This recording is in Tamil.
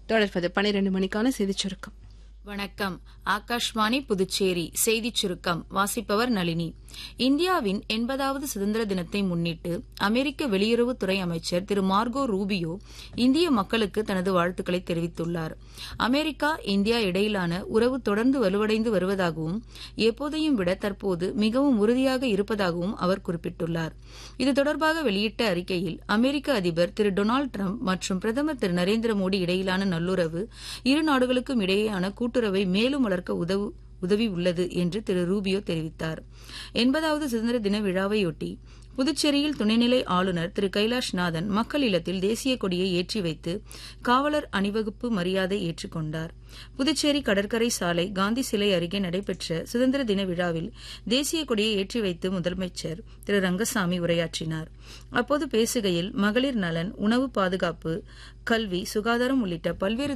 தொடர்பது பனிரெண்டு மணிக்கான செய்திச் சுருக்கம் வணக்கம் ஆகாஷ்வாணி புதுச்சேரி செய்திச் சுருக்கம் வாசிப்பவர் நளினி இந்தியாவின் எண்பதாவது சுதந்திர தினத்தை முன்னிட்டு அமெரிக்க வெளியுறவுத்துறை அமைச்சர் திரு மார்கோ ரூபியோ இந்திய மக்களுக்கு தனது வாழ்த்துக்களை தெரிவித்துள்ளார் அமெரிக்கா இந்தியா இடையிலான உறவு தொடர்ந்து வலுவடைந்து வருவதாகவும் எப்போதையும் விட தற்போது மிகவும் உறுதியாக இருப்பதாகவும் அவர் குறிப்பிட்டுள்ளார் இது தொடர்பாக வெளியிட்ட அறிக்கையில் அமெரிக்க அதிபர் திரு டொனால்டு டிரம்ப் மற்றும் பிரதமர் திரு நரேந்திர மோடி இடையிலான நல்லுறவு இரு நாடுகளுக்கும் இடையேயான கூட்டுறவை மேலும் வளர்க்க உதவு உதவி உள்ளது என்று திரு ரூபியோ தெரிவித்தார் எண்பதாவது சுதந்திர தின விழாவையொட்டி புதுச்சேரியில் துணைநிலை ஆளுநர் திரு கைலாஷ் நாதன் மக்கள் இல்லத்தில் தேசிய கொடியை ஏற்றி வைத்து காவலர் அணிவகுப்பு மரியாதை ஏற்றுக்கொண்டார் புதுச்சேரி கடற்கரை சாலை காந்தி சிலை அருகே நடைபெற்ற சுதந்திர தின விழாவில் தேசிய கொடியை ஏற்றி வைத்து முதலமைச்சர் திரு ரங்கசாமி உரையாற்றினார் அப்போது பேசுகையில் மகளிர் நலன் உணவு பாதுகாப்பு கல்வி சுகாதாரம் உள்ளிட்ட பல்வேறு